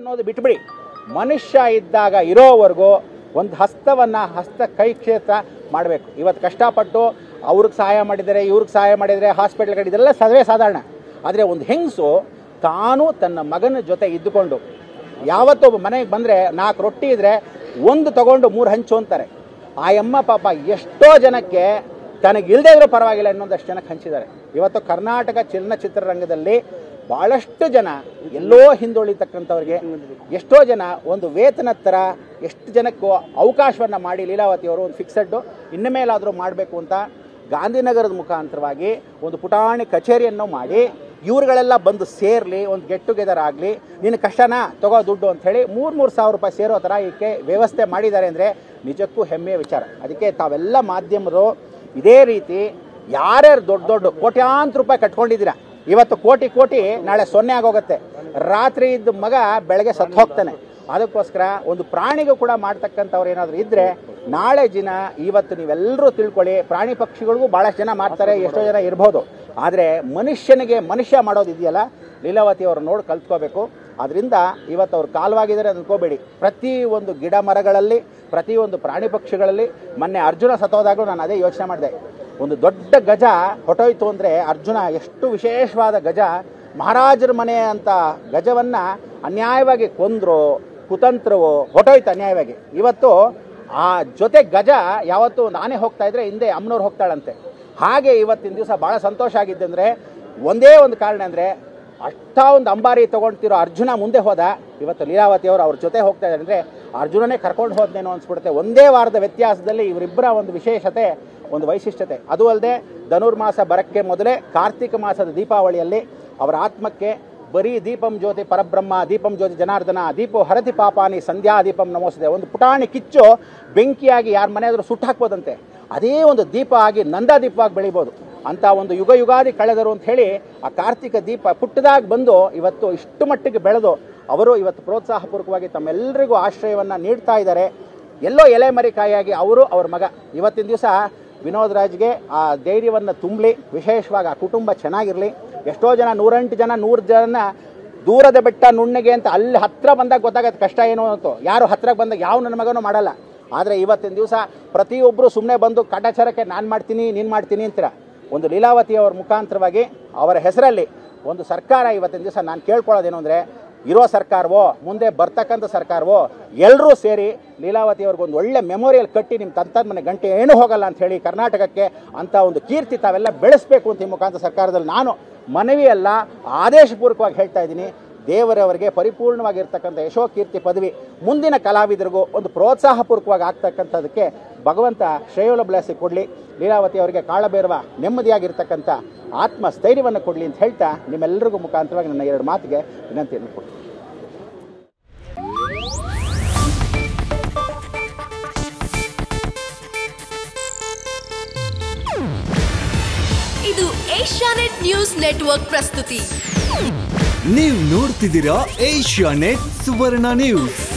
ಅನ್ನೋದು ಬಿಟ್ಬಿಡಿ ಮನುಷ್ಯ ಇದ್ದಾಗ ಇರೋವರೆಗೂ ಒಂದು ಹಸ್ತವನ್ನು ಹಸ್ತ ಕೈ ಕ್ಷೇತ್ರ ಮಾಡಬೇಕು ಇವತ್ತು ಕಷ್ಟಪಟ್ಟು ಅವ್ರಿಗೆ ಸಹಾಯ ಮಾಡಿದರೆ ಇವ್ರಿಗೆ ಸಹಾಯ ಮಾಡಿದರೆ ಹಾಸ್ಪಿಟ್ಲ್ಗಳು ಇದೆಲ್ಲ ಸರ್ವೇ ಸಾಧಾರಣ ಆದರೆ ಒಂದು ಹೆಂಗಸು ತಾನು ತನ್ನ ಮಗನ ಜೊತೆ ಇದ್ದುಕೊಂಡು ಯಾವತ್ತೂ ಒಬ್ಬ ಮನೆಗೆ ಬಂದರೆ ನಾಲ್ಕು ರೊಟ್ಟಿ ಇದ್ದರೆ ಒಂದು ತಗೊಂಡು ಮೂರು ಹಂಚು ಅಂತಾರೆ ಆ ಅಮ್ಮ ಪಾಪ ಎಷ್ಟೋ ಜನಕ್ಕೆ ತನಗಿಲ್ಲದೆ ಇದ್ರೂ ಪರವಾಗಿಲ್ಲ ಇನ್ನೊಂದಷ್ಟು ಜನಕ್ಕೆ ಹಂಚಿದ್ದಾರೆ ಇವತ್ತು ಕರ್ನಾಟಕ ಚಲನಚಿತ್ರರಂಗದಲ್ಲಿ ಭಾಳಷ್ಟು ಜನ ಎಲ್ಲೋ ಹಿಂದುಳಿತಕ್ಕಂಥವ್ರಿಗೆ ಎಷ್ಟೋ ಜನ ಒಂದು ವೇತನ ಥರ ಎಷ್ಟು ಜನಕ್ಕೂ ಅವಕಾಶವನ್ನು ಮಾಡಿ ಲೀಲಾವತಿ ಅವರು ಒಂದು ಫಿಕ್ಸೆಡ್ಡು ಇನ್ನು ಮೇಲಾದರೂ ಮಾಡಬೇಕು ಅಂತ ಗಾಂಧಿನಗರದ ಮುಖಾಂತರವಾಗಿ ಒಂದು ಪುಟಾಣಿ ಕಚೇರಿಯನ್ನು ಮಾಡಿ ಇವ್ರುಗಳೆಲ್ಲ ಬಂದು ಸೇರಲಿ ಒಂದು ಗೆಟ್ ಟುಗೆದರ್ ಆಗಲಿ ನಿನ್ನ ಕಷ್ಟನಾ ತಗೋ ದುಡ್ಡು ಅಂತ ಹೇಳಿ ಮೂರು ಮೂರು ಸಾವಿರ ರೂಪಾಯಿ ಸೇರೋ ಥರ ಈಕೆ ವ್ಯವಸ್ಥೆ ಮಾಡಿದ್ದಾರೆ ಅಂದರೆ ನಿಜಕ್ಕೂ ಹೆಮ್ಮೆಯ ವಿಚಾರ ಅದಕ್ಕೆ ತಾವೆಲ್ಲ ಮಾಧ್ಯಮರು ಇದೇ ರೀತಿ ಯಾರ್ಯಾರು ದೊಡ್ಡ ದೊಡ್ಡ ಕೋಟ್ಯಾಂತರ ರೂಪಾಯಿ ಕಟ್ಕೊಂಡಿದ್ದೀರಾ ಇವತ್ತು ಕೋಟಿ ಕೋಟಿ ನಾಳೆ ಸೊನ್ನೆ ಆಗೋಗುತ್ತೆ ರಾತ್ರಿ ಇದ್ದ ಮಗ ಬೆಳಗ್ಗೆ ಸತ್ತು ಹೋಗ್ತಾನೆ ಅದಕ್ಕೋಸ್ಕರ ಒಂದು ಪ್ರಾಣಿಗೂ ಕೂಡ ಮಾಡ್ತಕ್ಕಂಥವ್ರು ಏನಾದರೂ ಇದ್ದರೆ ನಾಳೆ ದಿನ ಇವತ್ತು ನೀವೆಲ್ಲರೂ ತಿಳ್ಕೊಳ್ಳಿ ಪ್ರಾಣಿ ಪಕ್ಷಿಗಳಿಗೂ ಭಾಳಷ್ಟು ಜನ ಮಾಡ್ತಾರೆ ಎಷ್ಟೋ ಜನ ಇರ್ಬೋದು ಆದರೆ ಮನುಷ್ಯನಿಗೆ ಮನುಷ್ಯ ಮಾಡೋದು ಇದೆಯಲ್ಲ ಲೀಲಾವತಿ ಅವರು ನೋಡಿ ಕಲ್ತ್ಕೋಬೇಕು ಅದರಿಂದ ಇವತ್ತು ಅವ್ರು ಕಾಲವಾಗಿದ್ದಾರೆ ಅನ್ಕೋಬೇಡಿ ಪ್ರತಿ ಒಂದು ಗಿಡ ಮರಗಳಲ್ಲಿ ಪ್ರತಿಯೊಂದು ಪ್ರಾಣಿ ಪಕ್ಷಿಗಳಲ್ಲಿ ಮೊನ್ನೆ ಅರ್ಜುನ ಸತ್ತೋದಾಗಲೂ ನಾನು ಅದೇ ಯೋಚನೆ ಮಾಡಿದೆ ಒಂದು ದೊಡ್ಡ ಗಜ ಹೊಟ್ಟೋಯ್ತು ಅಂದರೆ ಅರ್ಜುನ ಎಷ್ಟು ವಿಶೇಷವಾದ ಗಜ ಮಹಾರಾಜರ ಮನೆ ಅಂತ ಗಜವನ್ನು ಅನ್ಯಾಯವಾಗಿ ಕೊಂದ್ರು ಕುತಂತ್ರವು ಹೊಟ್ಟೋಯ್ತು ಅನ್ಯಾಯವಾಗಿ ಇವತ್ತು ಆ ಜೊತೆ ಗಜ ಯಾವತ್ತು ನಾನೇ ಹೋಗ್ತಾ ಇದ್ರೆ ಹಿಂದೆ ಅಮ್ಮನವ್ರು ಹೋಗ್ತಾಳಂತೆ ಹಾಗೆ ಇವತ್ತಿನ ದಿವಸ ಭಾಳ ಸಂತೋಷ ಆಗಿದ್ದಂದ್ರೆ ಒಂದೇ ಒಂದು ಕಾರಣ ಅಂದರೆ ಅಷ್ಟ ಒಂದು ಅಂಬಾರಿ ತಗೊಳ್ತಿರೋ ಅರ್ಜುನ ಮುಂದೆ ಹೋದ ಇವತ್ತು ಲೀಲಾವತಿ ಅವರು ಅವ್ರ ಜೊತೆ ಹೋಗ್ತಾ ಇದ್ದಾರೆ ಅಂದರೆ ಅರ್ಜುನನೇ ಕರ್ಕೊಂಡು ಹೋದ್ನೇನೋ ಅನ್ಸ್ಬಿಡುತ್ತೆ ಒಂದೇ ವಾರದ ವ್ಯತ್ಯಾಸದಲ್ಲಿ ಇವರಿಬ್ಬರ ಒಂದು ವಿಶೇಷತೆ ಒಂದು ವೈಶಿಷ್ಟ್ಯತೆ ಅದು ಅಲ್ಲದೆ ಧನುರ್ಮಾಸ ಬರಕ್ಕೆ ಮೊದಲೇ ಕಾರ್ತಿಕ ಮಾಸದ ದೀಪಾವಳಿಯಲ್ಲಿ ಅವರ ಆತ್ಮಕ್ಕೆ ಬರೀ ದೀಪಂ ಜ್ಯೋತಿ ಪರಬ್ರಹ್ಮ ದೀಪಂ ಜ್ಯೋತಿ ಜನಾರ್ದನ ದೀಪೋ ಹರತಿ ಪಾಪಾನಿ ಸಂಧ್ಯಾ ದೀಪಂ ನಮೋಸಿದೆ ಒಂದು ಪುಟಾಣಿ ಕಿಚ್ಚು ಬೆಂಕಿಯಾಗಿ ಯಾರ ಮನೆ ಆದರೂ ಸುಟ್ಟು ಹಾಕ್ಬೋದಂತೆ ಅದೇ ಒಂದು ದೀಪ ಆಗಿ ನಂದಾ ದೀಪವಾಗಿ ಬೆಳಿಬೋದು ಅಂತ ಒಂದು ಯುಗ ಯುಗಾದಿ ಕಳೆದರು ಅಂತ ಹೇಳಿ ಆ ಕಾರ್ತಿಕ ದೀಪ ಪುಟ್ಟದಾಗಿ ಬಂದು ಇವತ್ತು ಇಷ್ಟು ಮಟ್ಟಿಗೆ ಬೆಳೆದು ಅವರು ಇವತ್ತು ಪ್ರೋತ್ಸಾಹಪೂರ್ವಕವಾಗಿ ತಮ್ಮೆಲ್ಲರಿಗೂ ಆಶ್ರಯವನ್ನು ನೀಡ್ತಾ ಇದ್ದಾರೆ ಎಲ್ಲೋ ಎಲೆ ಮರಿಕಾಯಿಯಾಗಿ ಅವರು ಅವ್ರ ಮಗ ಇವತ್ತಿನ ದಿವಸ ವಿನೋದ್ ರಾಜ್ಗೆ ಆ ಧೈರ್ಯವನ್ನು ತುಂಬಲಿ ವಿಶೇಷವಾಗಿ ಆ ಕುಟುಂಬ ಚೆನ್ನಾಗಿರಲಿ ಎಷ್ಟೋ ಜನ ನೂರೆಂಟು ಜನ ನೂರು ಜನ ದೂರದ ಬೆಟ್ಟ ನುಣ್ಣಗೆ ಅಂತ ಅಲ್ಲಿ ಹತ್ರ ಬಂದಾಗ ಗೊತ್ತಾಗತ್ತೆ ಕಷ್ಟ ಏನು ಅಂತ ಯಾರು ಹತ್ರಕ್ಕೆ ಬಂದಾಗ ಯಾವ ನನ್ನ ಮಗನೂ ಮಾಡಲ್ಲ ಆದರೆ ಇವತ್ತಿನ ದಿವಸ ಪ್ರತಿಯೊಬ್ಬರು ಸುಮ್ಮನೆ ಬಂದು ಕಾಟಾಚಾರಕ್ಕೆ ನಾನು ಮಾಡ್ತೀನಿ ನೀನು ಮಾಡ್ತೀನಿ ಅಂತೀರ ಒಂದು ಲೀಲಾವತಿ ಅವರ ಮುಖಾಂತರವಾಗಿ ಅವರ ಹೆಸರಲ್ಲಿ ಒಂದು ಸರ್ಕಾರ ಇವತ್ತಿನ ದಿವಸ ನಾನು ಕೇಳ್ಕೊಳ್ಳೋದೇನು ಅಂದರೆ ಇರೋ ಸರ್ಕಾರವೋ ಮುಂದೆ ಬರ್ತಕ್ಕಂಥ ಸರ್ಕಾರವೋ ಎಲ್ಲರೂ ಸೇರಿ ಲೀಲಾವತಿ ಅವ್ರಿಗೊಂದು ಒಳ್ಳೆ ಮೆಮೋರಿಯಲ್ ಕಟ್ಟಿ ನಿಮ್ಮ ತಂತದ ಮನೆ ಗಂಟೆ ಏನೂ ಹೋಗಲ್ಲ ಅಂತ ಹೇಳಿ ಕರ್ನಾಟಕಕ್ಕೆ ಅಂತ ಒಂದು ಕೀರ್ತಿ ತಾವೆಲ್ಲ ಬೆಳೆಸಬೇಕು ಅಂತ ಈ ಮುಖಾಂತರ ಸರ್ಕಾರದಲ್ಲಿ ನಾನು ಮನವಿಯಲ್ಲ ಆದೇಶಪೂರ್ವಕವಾಗಿ ಹೇಳ್ತಾ ಇದ್ದೀನಿ ದೇವರವರಿಗೆ ಪರಿಪೂರ್ಣವಾಗಿರ್ತಕ್ಕಂಥ ಯಶೋಕೀರ್ತಿ ಪದವಿ ಮುಂದಿನ ಕಲಾವಿದರಿಗೂ ಒಂದು ಪ್ರೋತ್ಸಾಹಪೂರ್ವಕವಾಗಿ ಆಗ್ತಕ್ಕಂಥದ್ದಕ್ಕೆ ಭಗವಂತ ಶ್ರೇಯೋಲಭ್ಯಾಸಿ ಕೊಡಲಿ ಲೀಲಾವತಿ ಅವರಿಗೆ ಕಾಳಬೇರುವ ನೆಮ್ಮದಿಯಾಗಿರ್ತಕ್ಕಂಥ ಆತ್ಮಸ್ಥೈರ್ಯವನ್ನು ಕೊಡಲಿ ಅಂತ ಹೇಳ್ತಾ ನಿಮ್ಮೆಲ್ಲರಿಗೂ ಮುಖಾಂತರವಾಗಿ ನನ್ನ ಎರಡು ಮಾತಿಗೆ ವಿನಂತಿಯನ್ನು ಕೊಡ್ತೀನಿ ಇದು ಏಷ್ಯಾನೆಟ್ ನ್ಯೂಸ್ ನೆಟ್ವರ್ಕ್ ಪ್ರಸ್ತುತಿ ನೀವು ನೋಡ್ತಿದ್ದೀರಾ ಏಷ್ಯಾ ನೆಟ್ ಸುವರ್ಣ ನ್ಯೂಸ್